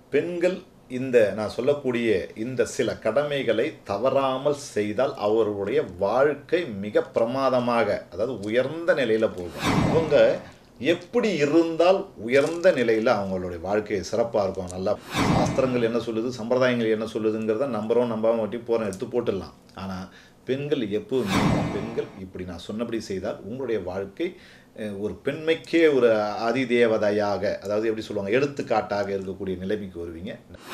பெண்கள் இந்த நான் சொல்லக்கூடிய இந்த சில கடமைகளை தவறாமல் செய்தால் அவர்களுடைய வாழ்க்கை மிக பிரமாதமாக அதாவது உயர்ந்த நிலையில் போகும் அவங்க எப்படி இருந்தால் உயர்ந்த நிலையில் அவங்களுடைய வாழ்க்கை சிறப்பாக இருக்கும் நல்லா சாஸ்திரங்கள் என்ன சொல்லுது சம்பிரதாயங்கள் என்ன சொல்லுதுங்கிறத நம்புறோம் நம்பாம வட்டி போகிறோம் எடுத்து போட்டுடலாம் ஆனால் பெண்கள் எப்போதுமே பெண்கள் இப்படி நான் சொன்னபடி செய்தால் உங்களுடைய வாழ்க்கை அஹ், ஒரு பெண்மைக்கே ஒரு அதிதேவதையாக அதாவது எப்படி சொல்லுவாங்க எடுத்துக்காட்டாக இருக்கக்கூடிய நிலைமைக்கு வருவீங்க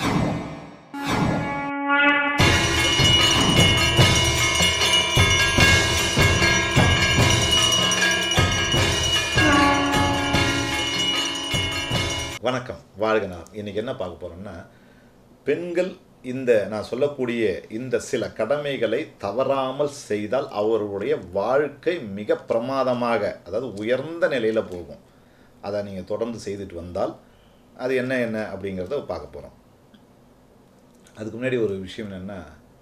வணக்கம் வாழ்க நான் இன்னைக்கு என்ன பார்க்க போறோம்னா பெண்கள் இந்த நான் சொல்லக்கூடிய இந்த சில கடமைகளை தவறாமல் செய்தால் அவர்களுடைய வாழ்க்கை மிக பிரமாதமாக அதாவது உயர்ந்த நிலையில் போகும் அதை நீங்கள் தொடர்ந்து செய்துட்டு வந்தால் அது என்ன என்ன அப்படிங்கிறத பார்க்க போகிறோம் அதுக்கு முன்னாடி ஒரு விஷயம் என்னென்னா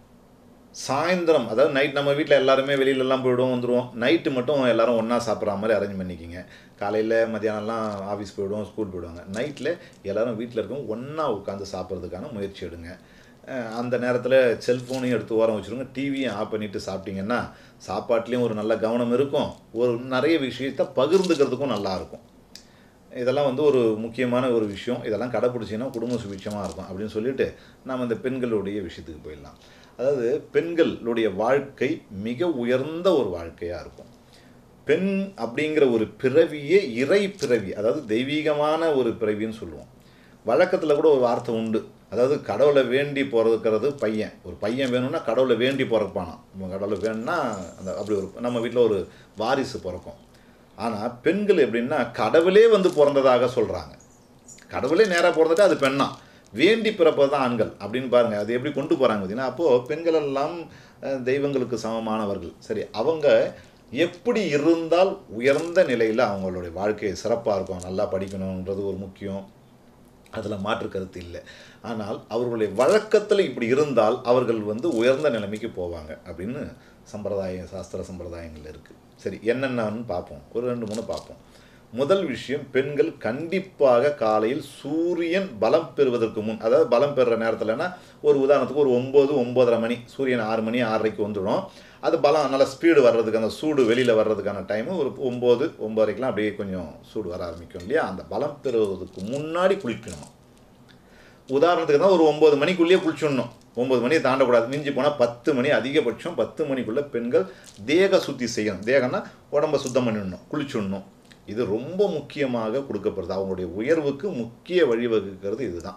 சாயந்தரம் அதாவது நைட் நம்ம வீட்டில் எல்லாருமே வெளியிலலாம் போயிடுவோம் வந்துடுவோம் நைட்டு மட்டும் எல்லாரும் ஒன்றா சாப்பிட்ற மாதிரி அரேஞ்ச் பண்ணிக்கிங்க காலையில் மத்தியானம்லாம் ஆஃபீஸ் போயிடுவோம் ஸ்கூல் போயிடுவாங்க நைட்டில் எல்லாரும் வீட்டில் இருக்கவங்க ஒன்றா உட்காந்து சாப்பிட்றதுக்கான முயற்சி எடுங்க அஹ் அந்த நேரத்தில் செல்ஃபோனையும் எடுத்து ஓரம் வச்சுருங்க டிவியும் ஆஃப் பண்ணிவிட்டு சாப்பிட்டீங்கன்னா சாப்பாட்லேயும் ஒரு நல்ல கவனம் இருக்கும் ஒரு நிறைய விஷயத்தை பகிர்ந்துக்கிறதுக்கும் நல்லா இருக்கும் இதெல்லாம் வந்து ஒரு முக்கியமான ஒரு விஷயம் இதெல்லாம் கடைப்பிடிச்சிங்கன்னா குடும்ப சுபிட்சமாக இருக்கும் அப்படின்னு சொல்லிட்டு நாம் இந்த பெண்களுடைய விஷயத்துக்கு போயிடலாம் அதாவது பெண்களுடைய வாழ்க்கை மிக உயர்ந்த ஒரு வாழ்க்கையாக இருக்கும் பெண் அப்படிங்கிற ஒரு பிறவியே இறை பிறவி அதாவது தெய்வீகமான ஒரு பிறவின்னு சொல்லுவோம் வழக்கத்தில் கூட ஒரு வார்த்தை உண்டு அதாவது கடவுளை வேண்டி பிறக்கிறது பையன் ஒரு பையன் வேணும்னா கடவுளை வேண்டி பிறப்பானாம் நம்ம கடவுளை வேணும்னா அந்த அப்படி ஒரு நம்ம வீட்டில் ஒரு வாரிசு பிறக்கும் ஆனால் பெண்கள் எப்படின்னா கடவுளே வந்து பிறந்ததாக சொல்கிறாங்க கடவுளே நேராக பிறந்துட்டு அது பெண்ணா வேண்டி பிறப்பது தான் ஆண்கள் அப்படின்னு பாருங்க அது எப்படி கொண்டு போகிறாங்க பார்த்தீங்கன்னா அப்போது பெண்கள் எல்லாம் அஹ், தெய்வங்களுக்கு சமமானவர்கள் சரி அவங்க எப்படி இருந்தால் உயர்ந்த நிலையில் அவங்களுடைய வாழ்க்கை சிறப்பாக இருக்கும் நல்லா படிக்கணுன்றது ஒரு முக்கியம் அதில் மாற்று கருத்து இல்லை ஆனால் அவர்களுடைய வழக்கத்தில் இப்படி இருந்தால் அவர்கள் வந்து உயர்ந்த நிலைமைக்கு போவாங்க அப்படின்னு சம்பிரதாய சாஸ்திர சம்பிரதாயங்கள் இருக்குது சரி என்னென்னு பார்ப்போம் ஒரு ரெண்டு மூணு பார்ப்போம் முதல் விஷயம் பெண்கள் கண்டிப்பாக காலையில் சூரியன் பலம் பெறுவதற்கு முன் அதாவது பலம் பெறுற நேரத்தில்னா ஒரு உதாரணத்துக்கு ஒரு ஒம்பது ஒம்பதரை மணி சூரியன் ஆறு மணி ஆறரைக்கு வந்துடும் அது பலம் நல்லா ஸ்பீடு வர்றதுக்கு அந்த சூடு வெளியில் வர்றதுக்கான டைமு ஒரு ஒம்பது ஒம்பதரைக்கெலாம் அப்படியே கொஞ்சம் சூடு வர ஆரம்பிக்கும் இல்லையா அந்த பலம் பெறுவதற்கு முன்னாடி குளிக்கணும் உதாரணத்துக்கு தான் ஒரு ஒம்பது மணிக்குள்ளேயே குளிச்சிடணும் ஒம்பது மணியை தாண்டக்கூடாது மிஞ்சி போனால் பத்து மணி அதிகபட்சம் பத்து மணிக்குள்ளே பெண்கள் தேக சுத்தி செய்யணும் தேகம்னா உடம்ப சுத்தம் பண்ணிடணும் குளிச்சிடணும் இது ரொம்ப முக்கியமாக கொடுக்கப்படுது அவங்களுடைய உயர்வுக்கு முக்கிய வழிவகுக்கிறது இதுதான்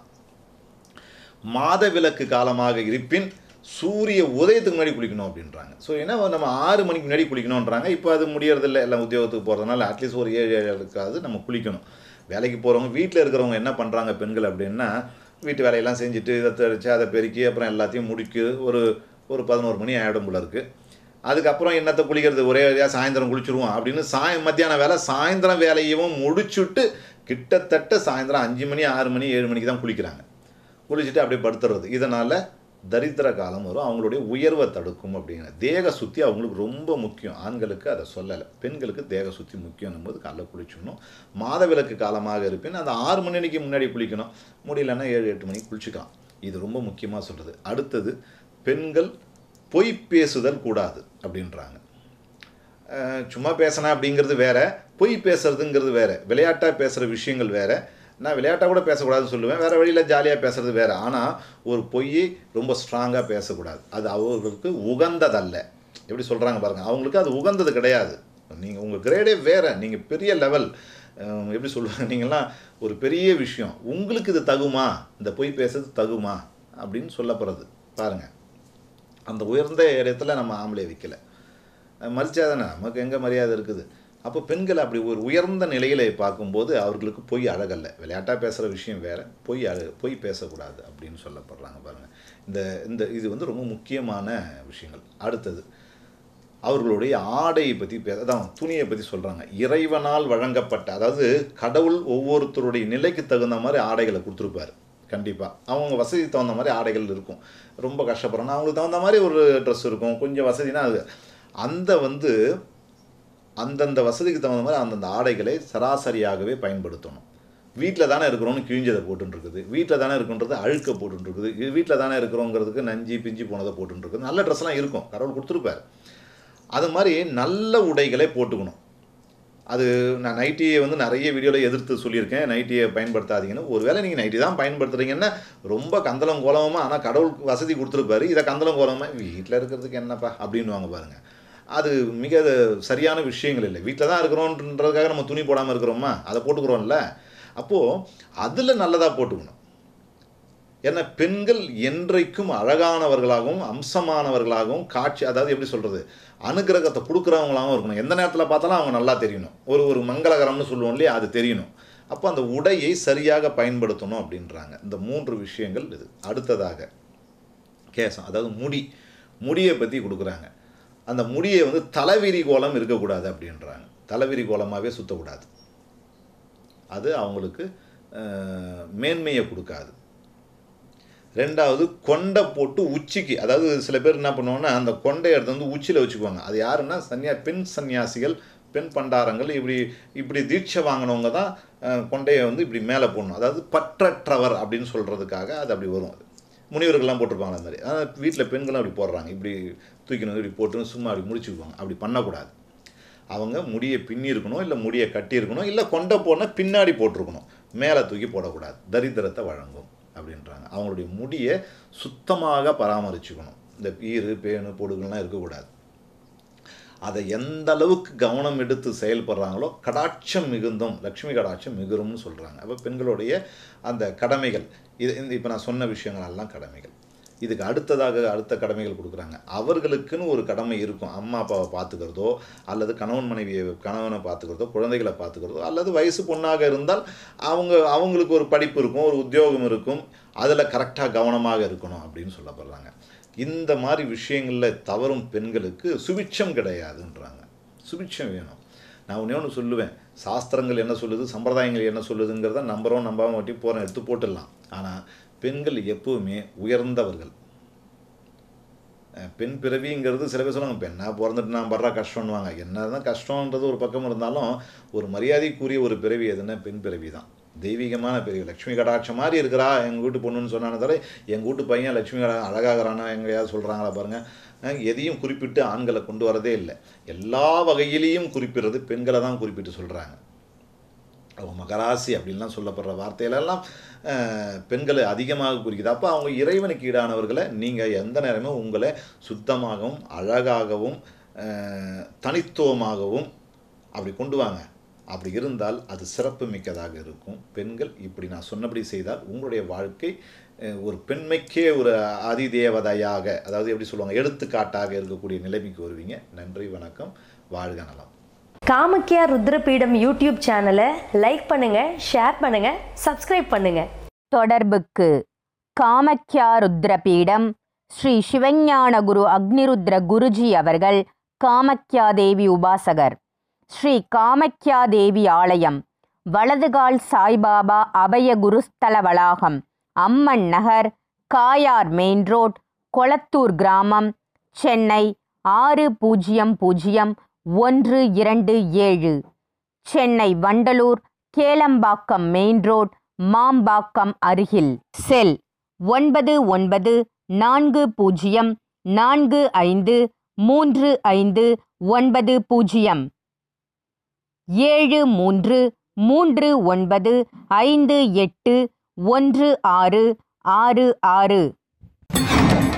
மாதவிலக்கு காலமாக இருப்பின் சூரிய உதயத்துக்கு முன்னாடி குளிக்கணும் அப்படின்றாங்க ஸோ ஏன்னா நம்ம ஆறு மணிக்கு முன்னாடி குளிக்கணுன்றாங்க இப்போ அது முடியறதில்ல எல்லாம் உத்தியோகத்துக்கு போகிறதுனால அட்லீஸ்ட் ஒரு ஏழு ஏழுக்காவது நம்ம குளிக்கணும் வேலைக்கு போகிறவங்க வீட்டில் இருக்கிறவங்க என்ன பண்ணுறாங்க பெண்கள் அப்படின்னா வீட்டு வேலையெல்லாம் செஞ்சுட்டு இதை தெளிச்சு அதை பெருக்கி அப்புறம் எல்லாத்தையும் முடிக்கு ஒரு ஒரு பதினோரு மணி ஆகிடும் போல இருக்குது அதுக்கப்புறம் என்னத்தை குளிக்கிறது ஒரே வழியாக சாயந்தரம் குளிச்சிருவோம் அப்படின்னு சாய் மத்தியான வேலை சாயந்தரம் வேலையவும் முடிச்சுட்டு கிட்டத்தட்ட சாயந்தரம் அஞ்சு மணி ஆறு மணி ஏழு மணிக்கு தான் குளிக்கிறாங்க குளிச்சுட்டு அப்படியே படுத்துறது இதனால் தரித்திர காலம் வரும் அவங்களுடைய உயர்வை தடுக்கும் அப்படிங்கிற தேக சுத்தி அவங்களுக்கு ரொம்ப முக்கியம் ஆண்களுக்கு அதை சொல்லலை பெண்களுக்கு தேக சுத்தி முக்கியம் போது காலைல குளிச்சிடணும் மாதவிலக்கு காலமாக இருப்பின் அந்த ஆறு மணிக்கு முன்னாடி குளிக்கணும் முடியலன்னா ஏழு எட்டு மணிக்கு குளிச்சுக்கலாம் இது ரொம்ப முக்கியமாக சொல்கிறது அடுத்தது பெண்கள் பொய் பேசுதல் கூடாது அப்படின்றாங்க அஹ் சும்மா பேசினா அப்படிங்கிறது வேற பொய் பேசுறதுங்கிறது வேற விளையாட்டாக பேசுகிற விஷயங்கள் வேற நான் விளையாட்டாக கூட பேசக்கூடாதுன்னு சொல்லுவேன் வேறு வழியில் ஜாலியாக பேசுறது வேற ஆனால் ஒரு பொய்யை ரொம்ப ஸ்ட்ராங்காக பேசக்கூடாது அது அவர்களுக்கு உகந்ததல்ல எப்படி சொல்கிறாங்க பாருங்கள் அவங்களுக்கு அது உகந்தது கிடையாது நீங்கள் உங்கள் கிரேடே வேற நீங்கள் பெரிய லெவல் எப்படி சொல்லுவாங்க நீங்கள்லாம் ஒரு பெரிய விஷயம் உங்களுக்கு இது தகுமா இந்த பொய் பேசுறது தகுமா அப்படின்னு சொல்லப்படுறது பாருங்கள் அந்த உயர்ந்த இடத்துல நம்ம ஆம்பளை வைக்கல மரிச்சாதானே நமக்கு எங்கே மரியாதை இருக்குது அப்போ பெண்கள் அப்படி ஒரு உயர்ந்த நிலையில் பார்க்கும்போது அவர்களுக்கு பொய் அழகல்ல விளையாட்டாக பேசுகிற விஷயம் வேறு பொய் அழகு பொய் பேசக்கூடாது அப்படின்னு சொல்லப்படுறாங்க பாருங்கள் இந்த இந்த இது வந்து ரொம்ப முக்கியமான விஷயங்கள் அடுத்தது அவர்களுடைய ஆடையை பற்றி பே அதான் துணியை பற்றி சொல்கிறாங்க இறைவனால் வழங்கப்பட்ட அதாவது கடவுள் ஒவ்வொருத்தருடைய நிலைக்கு தகுந்த மாதிரி ஆடைகளை கொடுத்துருப்பாரு கண்டிப்பாக அவங்க வசதிக்கு தகுந்த மாதிரி ஆடைகள் இருக்கும் ரொம்ப கஷ்டப்படுறோன்னா அவங்களுக்கு தகுந்த மாதிரி ஒரு ட்ரெஸ் இருக்கும் கொஞ்சம் வசதினா அது அந்த வந்து அந்தந்த வசதிக்கு தகுந்த மாதிரி அந்தந்த ஆடைகளை சராசரியாகவே பயன்படுத்தணும் வீட்டில் தானே இருக்கிறோம்னு கிழிஞ்சதை போட்டுருக்குது வீட்டில் தானே இருக்குன்றது அழுக்க போட்டுருக்குது இது வீட்டில் தானே இருக்கிறோங்கிறதுக்கு நஞ்சி பிஞ்சு போனதை போட்டுருக்குது நல்ல ட்ரெஸ்லாம் இருக்கும் கடவுள் கொடுத்துருப்பார் அது மாதிரி நல்ல உடைகளை போட்டுக்கணும் அது நான் நைட்டியை வந்து நிறைய வீடியோவில் எதிர்த்து சொல்லியிருக்கேன் நைட்டியை பயன்படுத்தாதீங்கன்னு ஒருவேளை நீங்கள் நைட்டி தான் பயன்படுத்துறீங்கன்னா ரொம்ப கந்தளம் கோலமாக ஆனால் கடவுள் வசதி கொடுத்துருப்பாரு இதை கந்தளம் கோலமாக வீட்டில் இருக்கிறதுக்கு என்னப்பா அப்படின்னு வாங்க பாருங்கள் அது மிக சரியான விஷயங்கள் இல்லை வீட்டில் தான் இருக்கிறோன்றதுக்காக நம்ம துணி போடாமல் இருக்கிறோமா அதை போட்டுக்கிறோம்ல அப்போது அதில் நல்லதாக போட்டுக்கணும் ஏன்னா பெண்கள் என்றைக்கும் அழகானவர்களாகவும் அம்சமானவர்களாகவும் காட்சி அதாவது எப்படி சொல்கிறது அனுகிரகத்தை கொடுக்குறவங்களாகவும் இருக்கணும் எந்த நேரத்தில் பார்த்தாலும் அவங்க நல்லா தெரியணும் ஒரு ஒரு மங்களகரம்னு சொல்லுவோம் இல்லையா அது தெரியணும் அப்போ அந்த உடையை சரியாக பயன்படுத்தணும் அப்படின்றாங்க இந்த மூன்று விஷயங்கள் இது அடுத்ததாக கேசம் அதாவது முடி முடியை பற்றி கொடுக்குறாங்க அந்த முடியை வந்து தலைவிரி கோலம் இருக்கக்கூடாது அப்படின்றாங்க தலைவிரி கோலமாகவே சுற்றக்கூடாது அது அவங்களுக்கு அஹ், மேன்மையை கொடுக்காது ரெண்டாவது கொண்டை போட்டு உச்சிக்கு அதாவது சில பேர் என்ன பண்ணுவாங்கன்னா அந்த கொண்டை எடுத்து வந்து உச்சியில் வச்சுக்குவாங்க அது யாருன்னா சன்னியா பெண் சன்னியாசிகள் பெண் பண்டாரங்கள் இப்படி இப்படி தீட்சை வாங்கினவங்க தான் அஹ், கொண்டையை வந்து இப்படி மேலே போடணும் அதாவது பற்றற்றவர் அப்படின்னு சொல்கிறதுக்காக அது அப்படி வரும் அது முனிவர்கள்லாம் போட்டிருப்பாங்க அந்த மாதிரி ஆனால் வீட்டில் பெண்களும் அப்படி போடுறாங்க இப்படி தூக்கினது இப்படி போட்டு சும்மா அப்படி முடிச்சுக்குவாங்க அப்படி பண்ணக்கூடாது அவங்க முடியை பின்னி இருக்கணும் இல்லை முடியை கட்டி இருக்கணும் இல்லை கொண்டை போனால் பின்னாடி போட்டிருக்கணும் மேலே தூக்கி போடக்கூடாது தரித்திரத்தை வழங்கும் அப்படின்றாங்க அவங்களுடைய முடியை சுத்தமாக பராமரிச்சுக்கணும் இந்த ஈறு பேனு பொடுகள்லாம் இருக்கக்கூடாது அதை எந்த அளவுக்கு கவனம் எடுத்து செயல்படுறாங்களோ கடாட்சம் மிகுந்தும் லக்ஷ்மி கடாட்சம் மிகுரும்னு சொல்கிறாங்க அப்போ பெண்களுடைய அந்த கடமைகள் இது இந்த இப்போ நான் சொன்ன விஷயங்கள் எல்லாம் கடமைகள் இதுக்கு அடுத்ததாக அடுத்த கடமைகள் கொடுக்குறாங்க அவர்களுக்குன்னு ஒரு கடமை இருக்கும் அம்மா அப்பாவை பார்த்துக்கிறதோ அல்லது கணவன் மனைவியை கணவனை பார்த்துக்கிறதோ குழந்தைகளை பார்த்துக்கிறதோ அல்லது வயசு பொண்ணாக இருந்தால் அவங்க அவங்களுக்கு ஒரு படிப்பு இருக்கும் ஒரு உத்தியோகம் இருக்கும் அதில் கரெக்டாக கவனமாக இருக்கணும் அப்படின்னு சொல்லப்படுறாங்க இந்த மாதிரி விஷயங்களில் தவறும் பெண்களுக்கு சுபிட்சம் கிடையாதுன்றாங்க சுபிட்சம் வேணும் நான் ஒன்றே ஒன்று சொல்லுவேன் சாஸ்திரங்கள் என்ன சொல்லுது சம்பிரதாயங்கள் என்ன சொல்லுதுங்கிறத நம்புறோம் நம்பாம வட்டி போகிறோம் எடுத்து போட்டுடலாம் ஆனால் பெண்கள் எப்பவுமே உயர்ந்தவர்கள் அஹ் பெண் பிறவிங்கிறது சில பேர் சொல்லுவாங்க பெண்ணாக பிறந்துட்டு நான் படுற கஷ்டம்னுவாங்க என்ன தான் கஷ்டன்றது ஒரு பக்கம் இருந்தாலும் ஒரு மரியாதைக்குரிய ஒரு பிறவி எதுன்னா பெண் பிறவி தான் தெய்வீகமான பிறவி லக்ஷ்மி கடாட்சம் மாதிரி இருக்கிறா எங்கள் வீட்டு பொண்ணுன்னு சொன்னானே தவிர எங்கள் வீட்டு பையன் லக்ஷ்மி கடா அழகாகிறானா எங்கேயாவது சொல்கிறாங்களா பாருங்கள் அஹ் எதையும் குறிப்பிட்டு ஆண்களை கொண்டு வரதே இல்லை எல்லா வகையிலையும் குறிப்பிடுறது பெண்களை தான் குறிப்பிட்டு சொல்கிறாங்க அவங்க மகராசி அப்படின்லாம் சொல்லப்படுற வார்த்தையிலெல்லாம் அஹ், பெண்களை அதிகமாக குறிக்குது அப்போ அவங்க இறைவனுக்கு ஈடானவர்களை நீங்கள் எந்த நேரமும் உங்களை சுத்தமாகவும் அழகாகவும் அஹ், தனித்துவமாகவும் அப்படி கொண்டு வாங்க அப்படி இருந்தால் அது சிறப்பு மிக்கதாக இருக்கும் பெண்கள் இப்படி நான் சொன்னபடி செய்தால் உங்களுடைய வாழ்க்கை அஹ், ஒரு பெண்மைக்கே ஒரு அதிதேவதையாக அதாவது எப்படி சொல்லுவாங்க எடுத்துக்காட்டாக இருக்கக்கூடிய நிலைமைக்கு வருவீங்க நன்றி வணக்கம் வாழ்க நலம் காமக்கியா ருத்ரபீடம் யூடியூப் சேனலை லைக் பண்ணுங்க ஷேர் பண்ணுங்க சப்ஸ்கிரைப் பண்ணுங்க தொடர்புக்கு காமக்யா ருத்ரபீடம் ஸ்ரீ சிவஞான குரு அக்னிருத்ர குருஜி அவர்கள் காமக்யா தேவி உபாசகர் ஸ்ரீ காமக்யா தேவி ஆலயம் வலதுகால் சாய்பாபா அபய குருஸ்தல வளாகம் அம்மன் நகர் காயார் மெயின் ரோட் கொளத்தூர் கிராமம் சென்னை ஆறு பூஜ்ஜியம் பூஜ்ஜியம் ஒன்று இரண்டு ஏழு சென்னை வண்டலூர் கேளம்பாக்கம் மெயின் ரோட் மாம்பாக்கம் அருகில் செல் ஒன்பது ஒன்பது நான்கு பூஜ்ஜியம் நான்கு ஐந்து மூன்று ஐந்து ஒன்பது பூஜ்ஜியம் ஏழு மூன்று மூன்று ஒன்பது ஐந்து எட்டு ஒன்று ஆறு ஆறு ஆறு